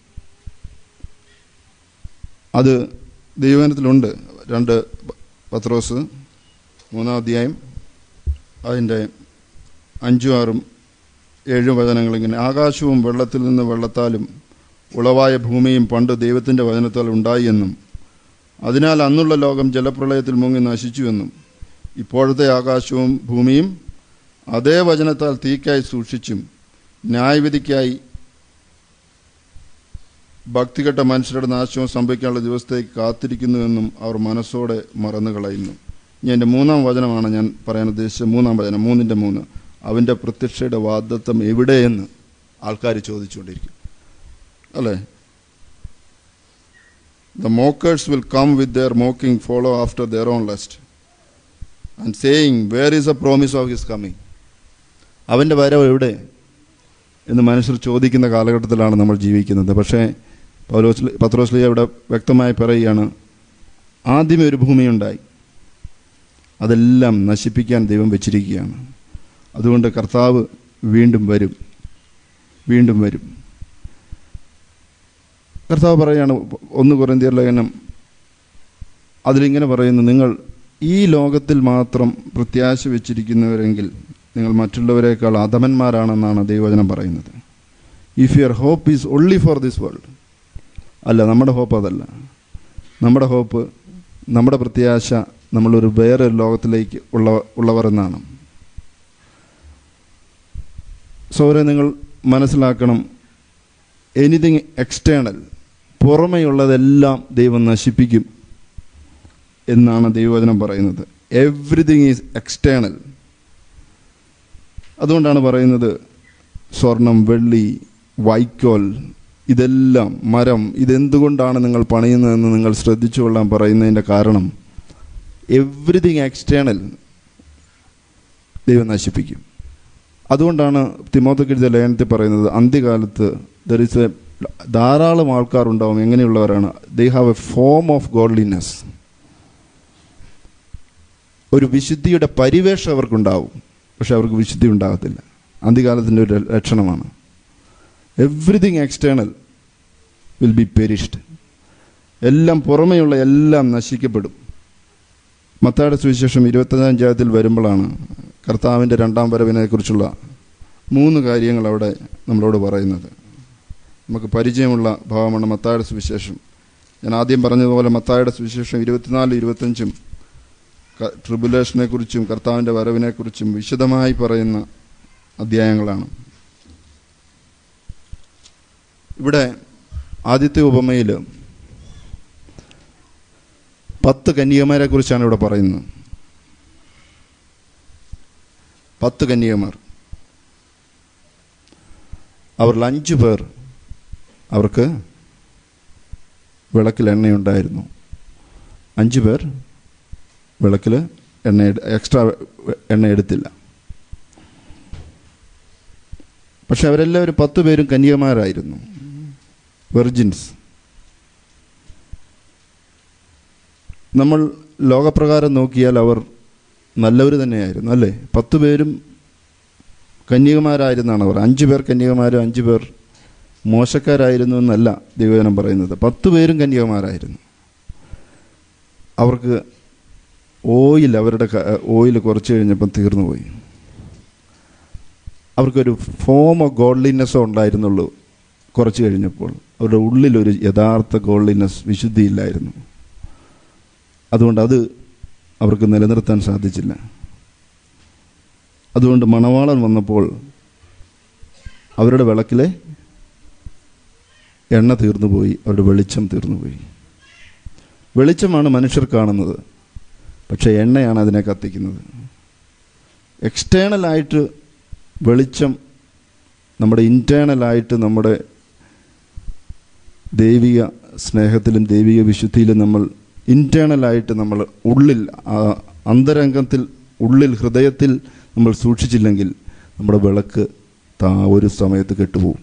അത് ദൈവനത്തിലുണ്ട് രണ്ട് പത്രോസ് മൂന്നാം അധ്യായം അതിൻ്റെ അഞ്ചും ആറും ഏഴും വചനങ്ങൾ ഇങ്ങനെ ആകാശവും വെള്ളത്തിൽ നിന്ന് വെള്ളത്താലും ഉളവായ ഭൂമിയും പണ്ട് ദൈവത്തിൻ്റെ വചനത്താൽ ഉണ്ടായി എന്നും അതിനാൽ അന്നുള്ള ലോകം ജലപ്രളയത്തിൽ മുങ്ങി നശിച്ചുവെന്നും ഇപ്പോഴത്തെ ആകാശവും ഭൂമിയും അതേ വചനത്താൽ തീക്കായി സൂക്ഷിച്ചും ന്യായവിധിക്കായി ഭക്തികെട്ട മനുഷ്യരുടെ നാശവും സംഭവിക്കാനുള്ള ദിവസത്തേക്ക് കാത്തിരിക്കുന്നുവെന്നും അവർ മനസ്സോടെ മറന്നു കളയുന്നു ഇനി എൻ്റെ മൂന്നാം വചനമാണ് ഞാൻ പറയാൻ ഉദ്ദേശിച്ചത് മൂന്നാം വചനം മൂന്നിൻ്റെ മൂന്ന് അവൻ്റെ പ്രത്യക്ഷയുടെ വാദത്വം എവിടെയെന്ന് ആൾക്കാർ ചോദിച്ചുകൊണ്ടിരിക്കും അല്ലേ the mockers will come with their mocking follow after their own lust and saying where is a promise of his coming അവൻ്റെ വരവ് എവിടെ എന്ന് മനുഷ്യർ ചോദിക്കുന്ന കാലഘട്ടത്തിലാണ് നമ്മൾ ജീവിക്കുന്നത് പക്ഷേ പൗലോസ് പത്രോസ്ലി ഇവിടെ വ്യക്തമായി പറയുകയാണ് ആദ്യമേ ഒരു ഭൂമിയുണ്ടായി അതെല്ലാം നശിപ്പിക്കാൻ ദൈവം വെച്ചിരിക്കുകയാണ് അതുകൊണ്ട് കർത്താവ് വീണ്ടും വരും വീണ്ടും വരും കർത്താവ് പറയാണ് ഒന്ന് കുറന്തിയർ ലേഖനം അതിലിങ്ങനെ പറയുന്നു നിങ്ങൾ ഈ ലോകത്തിൽ മാത്രം പ്രത്യാശ വെച്ചിരിക്കുന്നവരെങ്കിൽ നിങ്ങൾ മറ്റുള്ളവരെക്കാൾ അധമന്മാരാണെന്നാണ് ദൈവവചനം പറയുന്നത് if your hope is only for this world അല്ല നമ്മുടെ ഹോപ്പ് അതല്ല നമ്മുടെ ഹോപ്പ് നമ്മുടെ പ്രത്യാശ നമ്മളൊരു വേറെ ലോകത്തിലേക്ക് ഉള്ള ഉള്ളവർ എന്നാണ് സോരെ നിങ്ങൾ മനസ്സിലാക്കണം എനിത്തിങ് എക്സ്റ്റേണൽ പുറമെയുള്ളതെല്ലാം ദൈവം നശിപ്പിക്കും എന്നാണ് ദൈവവചനം പറയുന്നത് എവ്രിതിങ് ഈസ് എക്സ്റ്റേണൽ അതുകൊണ്ടാണ് പറയുന്നത് സ്വർണം വെള്ളി വൈക്കോൽ ഇതെല്ലാം മരം ഇതെന്തുകൊണ്ടാണ് നിങ്ങൾ പണിയുന്നതെന്ന് നിങ്ങൾ ശ്രദ്ധിച്ചു കൊള്ളാൻ പറയുന്നതിൻ്റെ കാരണം എവ്രിതിങ് എക്സ്റ്റേണൽ ദൈവം നശിപ്പിക്കും അതുകൊണ്ടാണ് തിമോത്തക്കെഴുതിയ ലേഖനത്തിൽ പറയുന്നത് അന്ത്യകാലത്ത് ദർ ഇസ് എ ധാരാളം ആൾക്കാരുണ്ടാവും എങ്ങനെയുള്ളവരാണ് they have a form of godliness ഒരു വിശുദ്ധിയുടെ പരിവേഷം അവർക്കുണ്ടാവും പക്ഷെ അവർക്ക് വിശുദ്ധി ഉണ്ടാകത്തില്ല അന്ത്യകാലത്തിൻ്റെ ഒരു ലക്ഷണമാണ് everything external will be perished എല്ലാം പുറമെയുള്ള എല്ലാം നശിക്കപ്പെടും മത്തായുടെ സുവിശേഷം ഇരുപത്തഞ്ചാം അധ്യായത്തിൽ വരുമ്പോഴാണ് കർത്താവിൻ്റെ രണ്ടാം വരവിനെക്കുറിച്ചുള്ള മൂന്ന് കാര്യങ്ങൾ അവിടെ നമ്മളോട് പറയുന്നത് നമുക്ക് പരിചയമുള്ള ഭാവമാണ് മത്തായുടെ സുവിശേഷം ഞാൻ ആദ്യം പറഞ്ഞതുപോലെ മത്തായുടെ സുവിശേഷം ഇരുപത്തിനാല് ഇരുപത്തഞ്ചും ട്രിബുലേഷനെ കുറിച്ചും കർത്താവിൻ്റെ വരവിനെക്കുറിച്ചും വിശദമായി പറയുന്ന അധ്യായങ്ങളാണ് ഇവിടെ ആദ്യത്തെ ഉപമയിൽ പത്ത് കന്യകമാരെ കുറിച്ചാണ് ഇവിടെ പറയുന്നത് പത്ത് കന്യകമാർ അവരിൽ അഞ്ചു പേർ അവർക്ക് വിളക്കിൽ എണ്ണയുണ്ടായിരുന്നു അഞ്ചു പേർ വിളക്കിൽ എണ്ണ എക്സ്ട്രാ എണ്ണ എടുത്തില്ല പക്ഷെ അവരെല്ലാവരും പത്ത് പേരും കന്യകമാരായിരുന്നു വെർജിൻസ് നമ്മൾ ലോകപ്രകാരം നോക്കിയാൽ അവർ നല്ലവർ തന്നെയായിരുന്നു അല്ലേ പത്ത് പേരും കന്യകമാരായിരുന്നാണ് അവർ അഞ്ചു പേർ കന്യകമാരും അഞ്ചു പേർ മോശക്കാരായിരുന്നു എന്നല്ല ദൈവജനം പറയുന്നത് പത്ത് പേരും കന്യകമാരായിരുന്നു അവർക്ക് ഓയിൽ അവരുടെ ഓയിൽ കുറച്ച് കഴിഞ്ഞപ്പം തീർന്നു പോയി അവർക്കൊരു ഫോം ഓഫ് ഗോഡ്ലിനെസ്സോ ഉണ്ടായിരുന്നുള്ളൂ കുറച്ച് കഴിഞ്ഞപ്പോൾ അവരുടെ ഉള്ളിലൊരു യഥാർത്ഥ ഗോഡ്ലിനെസ് വിശുദ്ധിയില്ലായിരുന്നു അതുകൊണ്ട് അത് അവർക്ക് നിലനിർത്താൻ സാധിച്ചില്ല അതുകൊണ്ട് മണവാളൻ വന്നപ്പോൾ അവരുടെ വിളക്കിലെ എണ്ണ തീർന്നുപോയി അവരുടെ വെളിച്ചം തീർന്നുപോയി വെളിച്ചമാണ് മനുഷ്യർ കാണുന്നത് പക്ഷേ എണ്ണയാണ് അതിനെ കത്തിക്കുന്നത് എക്സ്റ്റേണലായിട്ട് വെളിച്ചം നമ്മുടെ ഇൻറ്റേണലായിട്ട് നമ്മുടെ ദൈവിക സ്നേഹത്തിലും ദൈവിക വിശുദ്ധിയിലും നമ്മൾ ഇൻറ്റേണലായിട്ട് നമ്മൾ ഉള്ളിൽ അന്തരംഗത്തിൽ ഉള്ളിൽ ഹൃദയത്തിൽ നമ്മൾ സൂക്ഷിച്ചില്ലെങ്കിൽ നമ്മുടെ വിളക്ക് താ ഒരു സമയത്ത് കെട്ടുപോകും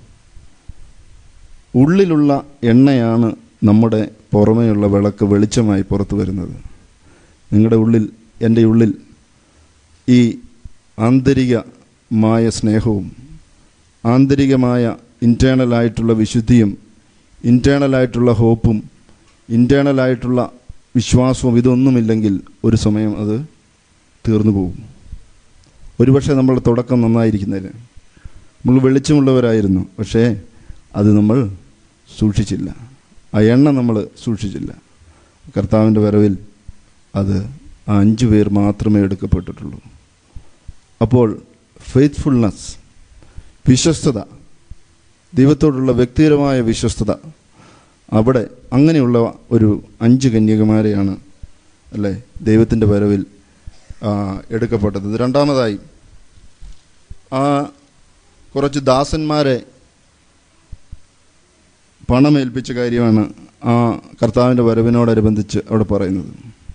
ഉള്ളിലുള്ള എണ്ണയാണ് നമ്മുടെ പുറമേയുള്ള വിളക്ക് വെളിച്ചമായി പുറത്തു വരുന്നത് നിങ്ങളുടെ ഉള്ളിൽ എൻ്റെ ഉള്ളിൽ ഈ ആന്തരികമായ സ്നേഹവും ആന്തരികമായ ഇൻറ്റേണലായിട്ടുള്ള വിശുദ്ധിയും ഇൻറ്റേണലായിട്ടുള്ള ഹോപ്പും ഇൻറ്റേണലായിട്ടുള്ള വിശ്വാസവും ഇതൊന്നുമില്ലെങ്കിൽ ഒരു സമയം അത് തീർന്നു പോകും ഒരുപക്ഷെ നമ്മളുടെ തുടക്കം നന്നായിരിക്കുന്നതിന് നമ്മൾ വെളിച്ചമുള്ളവരായിരുന്നു പക്ഷേ അത് നമ്മൾ സൂക്ഷിച്ചില്ല ആ എണ്ണ നമ്മൾ സൂക്ഷിച്ചില്ല കർത്താവിൻ്റെ വരവിൽ അത് ആ അഞ്ചു പേർ മാത്രമേ എടുക്കപ്പെട്ടിട്ടുള്ളൂ അപ്പോൾ ഫെയ്ത്ത്ഫുൾനെസ് വിശ്വസ്തത ദൈവത്തോടുള്ള വ്യക്തിപരമായ വിശ്വസ്തത അവിടെ അങ്ങനെയുള്ള ഒരു അഞ്ച് കന്യകമാരെയാണ് അല്ലേ ദൈവത്തിൻ്റെ വരവിൽ എടുക്കപ്പെട്ടത് രണ്ടാമതായി ആ കുറച്ച് ദാസന്മാരെ പണം ഏൽപ്പിച്ച കാര്യമാണ് ആ കർത്താവിൻ്റെ വരവിനോടനുബന്ധിച്ച് അവിടെ പറയുന്നത്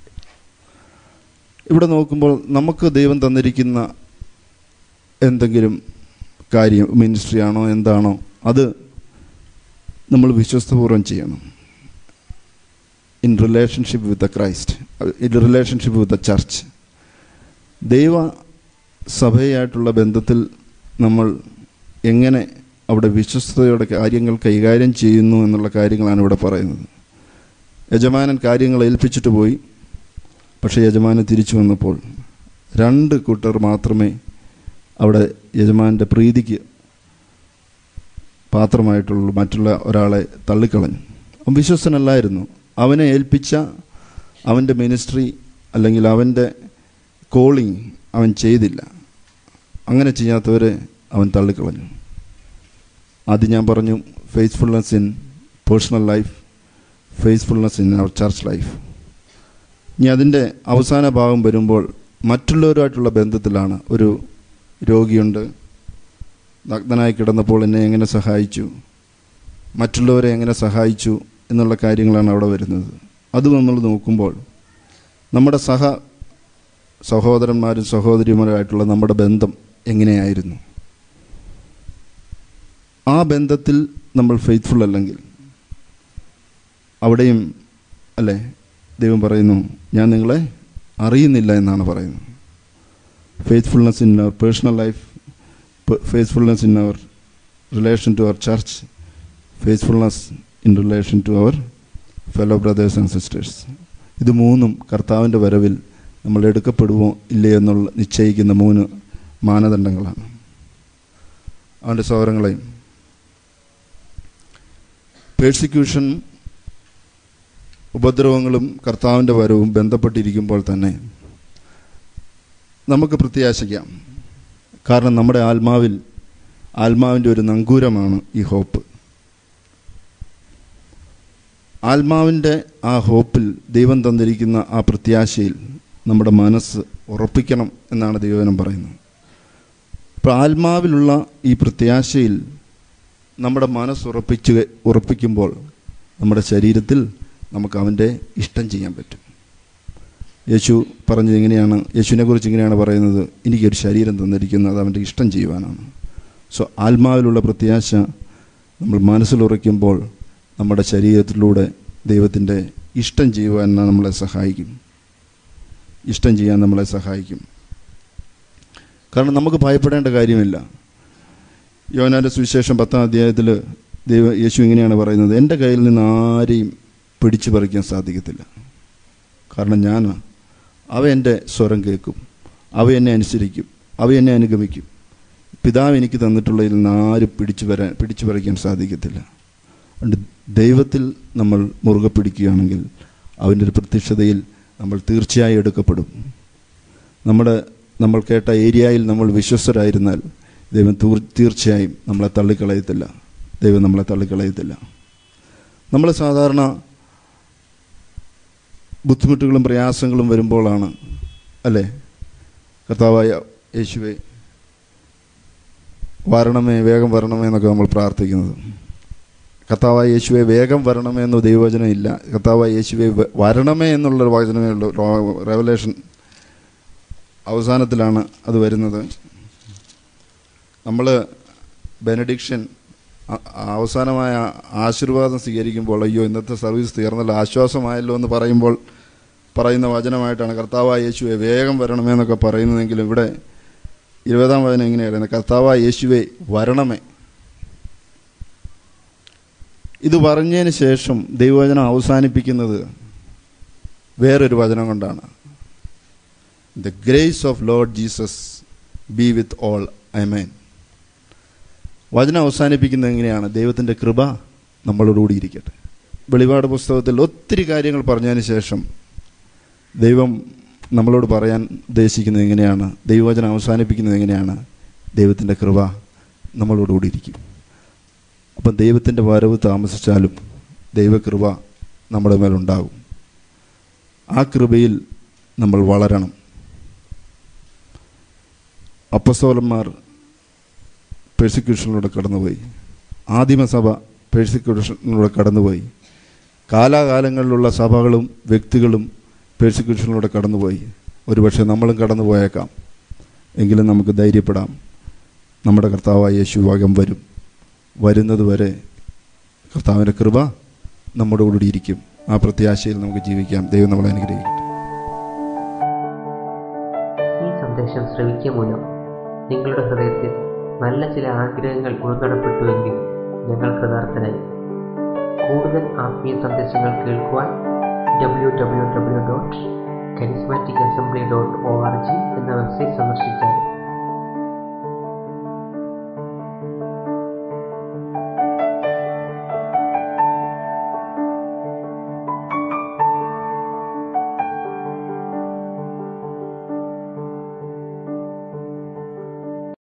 ഇവിടെ നോക്കുമ്പോൾ നമുക്ക് ദൈവം തന്നിരിക്കുന്ന എന്തെങ്കിലും കാര്യം മിനിസ്ട്രി ആണോ എന്താണോ അത് നമ്മൾ വിശ്വസ്തപൂർവ്വം ചെയ്യണം in relationship with the Christ in relationship with the church ദൈവ സഭയായിട്ടുള്ള ബന്ധത്തിൽ നമ്മൾ എങ്ങനെ അവിടെ വിശ്വസ്തയോടെ കാര്യങ്ങൾ കൈകാര്യം ചെയ്യുന്നു എന്നുള്ള കാര്യങ്ങളാണ് ഇവിടെ പറയുന്നത് യജമാനൻ കാര്യങ്ങൾ ഏൽപ്പിച്ചിട്ട് പോയി പക്ഷേ യജമാനൻ തിരിച്ചു വന്നപ്പോൾ രണ്ട് കൂട്ടർ മാത്രമേ അവിടെ യജമാനൻ്റെ പ്രീതിക്ക് പാത്രമായിട്ടുള്ളൂ മറ്റുള്ള ഒരാളെ തള്ളിക്കളഞ്ഞു അവൻ വിശ്വസ്തനല്ലായിരുന്നു അവനെ ഏൽപ്പിച്ച അവൻ്റെ മിനിസ്ട്രി അല്ലെങ്കിൽ അവൻ്റെ കോളിംഗ് അവൻ ചെയ്തില്ല അങ്ങനെ ചെയ്യാത്തവരെ അവൻ തള്ളിക്കളഞ്ഞു ആദ്യം ഞാൻ പറഞ്ഞു faithfulness in personal life faithfulness in our church life ഇനി അതിൻ്റെ അവസാന ഭാഗം വരുമ്പോൾ മറ്റുള്ളവരുമായിട്ടുള്ള ബന്ധത്തിലാണ് ഒരു രോഗിയുണ്ട് നഗ്നനായി കിടന്നപ്പോൾ എന്നെ എങ്ങനെ സഹായിച്ചു മറ്റുള്ളവരെ എങ്ങനെ സഹായിച്ചു എന്നുള്ള കാര്യങ്ങളാണ് അവിടെ വരുന്നത് അത് നമ്മൾ നോക്കുമ്പോൾ നമ്മുടെ സഹ സഹോദരന്മാരും സഹോദരിമാരുമായിട്ടുള്ള നമ്മുടെ ബന്ധം എങ്ങനെയായിരുന്നു ആ ബന്ധത്തിൽ നമ്മൾ ഫെയ്ത്ത്ഫുൾ അല്ലെങ്കിൽ അവിടെയും അല്ലേ ദൈവം പറയുന്നു ഞാൻ നിങ്ങളെ അറിയുന്നില്ല എന്നാണ് പറയുന്നത് faithfulness in our personal life faithfulness in our relation to our church faithfulness in relation to our fellow brothers and sisters ഇത് മൂന്നും കർത്താവിൻ്റെ വരവിൽ നമ്മൾ എടുക്കപ്പെടുമോ ഇല്ലേ എന്നുള്ള നിശ്ചയിക്കുന്ന മൂന്ന് മാനദണ്ഡങ്ങളാണ് അവൻ്റെ സൗരങ്ങളെയും പേഴ്സിക്യൂഷൻ ഉപദ്രവങ്ങളും കർത്താവിൻ്റെ വരവും ബന്ധപ്പെട്ടിരിക്കുമ്പോൾ തന്നെ നമുക്ക് പ്രത്യാശിക്കാം കാരണം നമ്മുടെ ആത്മാവിൽ ആത്മാവിൻ്റെ ഒരു നങ്കൂരമാണ് ഈ ഹോപ്പ് ആത്മാവിൻ്റെ ആ ഹോപ്പിൽ ദൈവം തന്നിരിക്കുന്ന ആ പ്രത്യാശയിൽ നമ്മുടെ മനസ്സ് ഉറപ്പിക്കണം എന്നാണ് ദൈവനം പറയുന്നത് അപ്പോൾ ആത്മാവിലുള്ള ഈ പ്രത്യാശയിൽ നമ്മുടെ മനസ്സ് ഉറപ്പിച്ച് ഉറപ്പിക്കുമ്പോൾ നമ്മുടെ ശരീരത്തിൽ നമുക്ക് അവൻ്റെ ഇഷ്ടം ചെയ്യാൻ പറ്റും യേശു പറഞ്ഞത് ഇങ്ങനെയാണ് യേശുവിനെ കുറിച്ച് ഇങ്ങനെയാണ് പറയുന്നത് എനിക്കൊരു ശരീരം തന്നിരിക്കുന്നത് അത് അവൻ്റെ ഇഷ്ടം ചെയ്യുവാനാണ് സോ ആത്മാവിലുള്ള പ്രത്യാശ നമ്മൾ മനസ്സിലുറയ്ക്കുമ്പോൾ നമ്മുടെ ശരീരത്തിലൂടെ ദൈവത്തിൻ്റെ ഇഷ്ടം ചെയ്യുവാൻ നമ്മളെ സഹായിക്കും ഇഷ്ടം ചെയ്യാൻ നമ്മളെ സഹായിക്കും കാരണം നമുക്ക് ഭയപ്പെടേണ്ട കാര്യമില്ല യോനാൻ്റെ സുവിശേഷം പത്താം അധ്യായത്തിൽ ദൈവ യേശു ഇങ്ങനെയാണ് പറയുന്നത് എൻ്റെ കയ്യിൽ നിന്ന് ആരെയും പിടിച്ചു പറിക്കാൻ സാധിക്കത്തില്ല കാരണം ഞാൻ അവ എൻ്റെ സ്വരം കേൾക്കും അവ എന്നെ അനുസരിക്കും അവ എന്നെ അനുഗമിക്കും പിതാവ് എനിക്ക് തന്നിട്ടുള്ളതിൽ നിന്ന് ആരും പിടിച്ചു വരാൻ പിടിച്ചു പറിക്കാൻ സാധിക്കത്തില്ല അതുകൊണ്ട് ദൈവത്തിൽ നമ്മൾ മുറുകെ പിടിക്കുകയാണെങ്കിൽ അവൻ്റെ ഒരു പ്രത്യക്ഷതയിൽ നമ്മൾ തീർച്ചയായും എടുക്കപ്പെടും നമ്മുടെ നമ്മൾ കേട്ട ഏരിയയിൽ നമ്മൾ വിശ്വസ്തരായിരുന്നാൽ ദൈവം തീർച്ചയായും നമ്മളെ തള്ളിക്കളയത്തില്ല ദൈവം നമ്മളെ തള്ളിക്കളയത്തില്ല നമ്മൾ സാധാരണ ബുദ്ധിമുട്ടുകളും പ്രയാസങ്ങളും വരുമ്പോഴാണ് അല്ലേ കർത്താവായ യേശുവെ വരണമേ വേഗം വരണമേ എന്നൊക്കെ നമ്മൾ പ്രാർത്ഥിക്കുന്നത് കർത്താവായ യേശുവെ വേഗം വരണമേ എന്ന ദൈവവചനം ഇല്ല കർത്താവായ യേശുവെ വരണമേ എന്നുള്ളൊരു വചനമേ ഉള്ളൂ റെവലേഷൻ അവസാനത്തിലാണ് അത് വരുന്നത് നമ്മൾ ബെനഡിക്ഷൻ അവസാനമായ ആശീർവാദം സ്വീകരിക്കുമ്പോൾ അയ്യോ ഇന്നത്തെ സർവീസ് തീർന്നല്ലോ ആശ്വാസമായല്ലോ എന്ന് പറയുമ്പോൾ പറയുന്ന വചനമായിട്ടാണ് കർത്താവായ യേശുവെ വേഗം വരണമേ എന്നൊക്കെ പറയുന്നതെങ്കിലും ഇവിടെ ഇരുപതാം വചനം എങ്ങനെയാണ് പറയുന്നത് കർത്താവായ യേശുവെ വരണമേ ഇത് പറഞ്ഞതിന് ശേഷം ദൈവവചനം അവസാനിപ്പിക്കുന്നത് വേറൊരു വചനം കൊണ്ടാണ് the grace of lord Jesus be with all amen വചനം അവസാനിപ്പിക്കുന്നത് എങ്ങനെയാണ് ദൈവത്തിൻ്റെ കൃപ നമ്മളോടുകൂടി ഇരിക്കട്ടെ വെളിപാട് പുസ്തകത്തിൽ ഒത്തിരി കാര്യങ്ങൾ പറഞ്ഞതിന് ശേഷം ദൈവം നമ്മളോട് പറയാൻ ഉദ്ദേശിക്കുന്നത് എങ്ങനെയാണ് ദൈവവചനം അവസാനിപ്പിക്കുന്നത് എങ്ങനെയാണ് ദൈവത്തിൻ്റെ കൃപ നമ്മളോടുകൂടി ഇരിക്കും അപ്പം ദൈവത്തിൻ്റെ വരവ് താമസിച്ചാലും ദൈവകൃപ നമ്മുടെ മേലുണ്ടാകും ആ കൃപയിൽ നമ്മൾ വളരണം അപ്പസ്തോലന്മാർ പെർസിക്യൂഷനിലൂടെ കടന്നുപോയി ആദിമസഭ പേഴ്സിക്യൂഷനിലൂടെ കടന്നുപോയി കാലാകാലങ്ങളിലുള്ള സഭകളും വ്യക്തികളും പേഴ്സിക്യൂഷനിലൂടെ കടന്നുപോയി ഒരുപക്ഷെ നമ്മളും കടന്നു പോയേക്കാം എങ്കിലും നമുക്ക് ധൈര്യപ്പെടാം നമ്മുടെ കർത്താവായ യേശു വേഗം വരും വരുന്നത് വരെ കർത്താവിൻ്റെ കൃപ നമ്മുടെ കൂടെ ഇരിക്കും ആ പ്രത്യാശയിൽ നമുക്ക് ജീവിക്കാം ദൈവം നമ്മളെ അനുഗ്രഹിക്കട്ടെ ഈ സന്ദേശം ശ്രവിക്കുക മൂലം നിങ്ങളുടെ ഹൃദയത്തിൽ നല്ല ചില ആഗ്രഹങ്ങൾ ഉൾനടപ്പെട്ടുവെങ്കിൽ ഞങ്ങൾ കൃതാർത്ഥനായി കൂടുതൽ ആത്മീയ സന്ദേശങ്ങൾ കേൾക്കുവാൻ W W W dot charismatic assembly dot O R G